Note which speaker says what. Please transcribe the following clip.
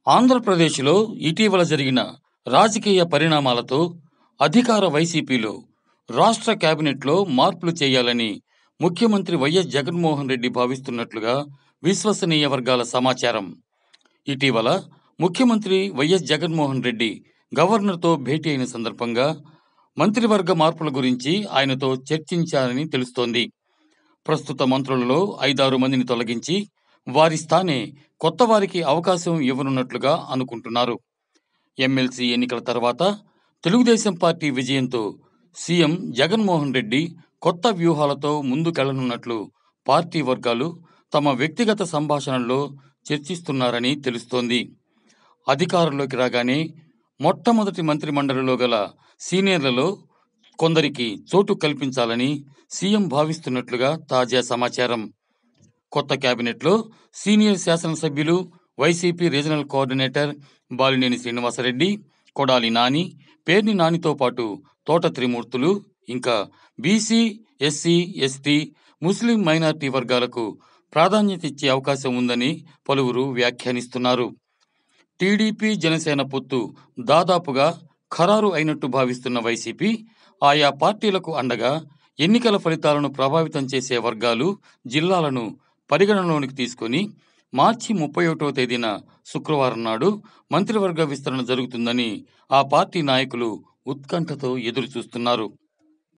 Speaker 1: ఆంధ్రప్రదేశ్లో ఇటీవల జరిగిన రాజకీయ పరిణామాలతో అధికార వైసీపీలో రాష్ట్ర కేబినెట్లో మార్పులు చేయాలని ముఖ్యమంత్రి వైఎస్ జగన్మోహన్ రెడ్డి భావిస్తున్నట్లుగా విశ్వసనీయ వర్గాల సమాచారం ఇటీవల ముఖ్యమంత్రి వైఎస్ జగన్మోహన్ రెడ్డి గవర్నర్తో భేటీ అయిన సందర్భంగా మంత్రివర్గ మార్పుల గురించి ఆయనతో చర్చించారని తెలుస్తోంది ప్రస్తుత మంత్రులలో ఐదారు మందిని తొలగించి వారి స్థానే కొత్త వారికి అవకాశం ఇవ్వనున్నట్లుగా అనుకుంటున్నారు ఎమ్మెల్సీ ఎన్నికల తర్వాత తెలుగుదేశం పార్టీ విజయంతో సీఎం జగన్మోహన్ రెడ్డి కొత్త వ్యూహాలతో ముందుకెళ్లనున్నట్లు పార్టీ వర్గాలు తమ వ్యక్తిగత సంభాషణల్లో చర్చిస్తున్నారని తెలుస్తోంది అధికారంలోకి రాగానే మొట్టమొదటి మంత్రి మండలిలో గల సీనియర్లలో కొందరికి చోటు కల్పించాలని సీఎం భావిస్తున్నట్లుగా తాజా సమాచారం కొత్త కేబినెట్లో సీనియర్ శాసనసభ్యులు YCP regional coordinator Balineni Srinivasa Reddy Kodali Nani Perni నానితో పాటు తోట త్రిమూర్తులు ఇంకా BC SC ST Muslim minority వర్గాలకు ప్రాధాన్యత ఇచ్చే అవకాశం ఉందని పలువురు వ్యాఖ్యానిస్తున్నారు టీడీపీ జనసేన పొత్తు దాదాపుగా ఖరారు అయినట్టు భావిస్తున్న వైసీపీ ఆయా పార్టీలకు అండగా ఎన్నికల ఫలితాలను ప్రభావితం చేసే వర్గాలు జిల్లాలను పరిగణనలోనికి తీసుకొని మార్చి ముప్పై ఒకటో తేదీన శుక్రవారం నాడు మంత్రివర్గ విస్తరణ జరుగుతుందని ఆ పార్టీ నాయకులు ఉత్కంఠతో ఎదురు చూస్తున్నారు